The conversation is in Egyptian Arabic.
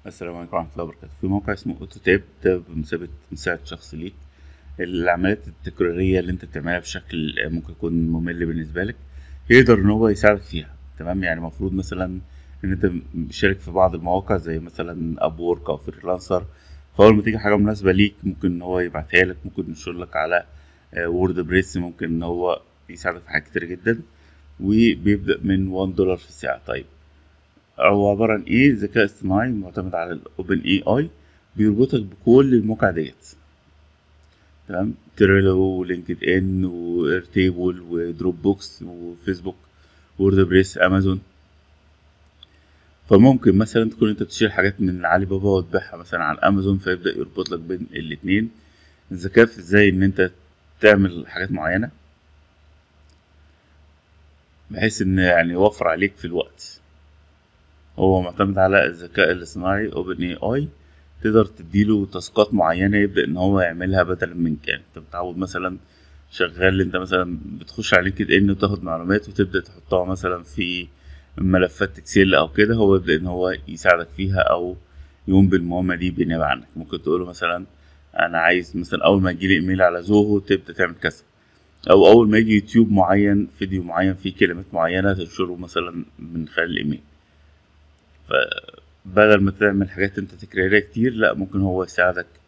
السلام عليكم ورحمة الله وبركاته في موقع اسمه اوتو تاب ده بمثابة مساعد شخص ليك العمليات التكرارية اللي انت بتعملها بشكل ممكن يكون ممل بالنسبة لك يقدر ان هو يساعدك فيها تمام يعني المفروض مثلا ان انت مشارك في بعض المواقع زي مثلا اب وورك او فريلانسر فاول ما تيجي حاجة مناسبة ليك ممكن ان هو يبعتها لك ممكن ينشر لك على وورد بريس ممكن ان هو يساعدك في حاجات كتير جدا وبيبدأ من 1 دولار في الساعة طيب هو عبارة عن ايه ذكاء اصطناعي معتمد على الاوبن اي اي بيربطك بكل المواقع ديت تمام تريلو ولينكد ان وايرتيبل ودروب بوكس وفيسبوك وورد بريس امازون فممكن مثلا تكون انت بتشتري حاجات من علي بابا وتبيعها مثلا على امازون فيبدا يربط لك بين الاتنين الذكاء في ازاي ان انت تعمل حاجات معينه بحيث ان يعني يوفر عليك في الوقت هو معتمد على الذكاء الاصطناعي اوبن اي اي تقدر تديله تاسكات معينه يبدا ان هو يعملها بدلا منك يعني انت متعود مثلا شغال انت مثلا بتخش على لينكد ان وتاخد معلومات وتبدا تحطها مثلا في ملفات اكسل او كده هو يبدا ان هو يساعدك فيها او يقوم بالمهمه دي بالنيابه عنك ممكن تقوله مثلا انا عايز مثلا اول ما يجيلي ايميل على زوهو تبدا تعمل كذا او اول ما يجي يوتيوب معين فيديو معين فيه كلمات معينه تنشره مثلا من خلال الايميل فبدل ما تعمل حاجات انت تكرارها كتير لا ممكن هو يساعدك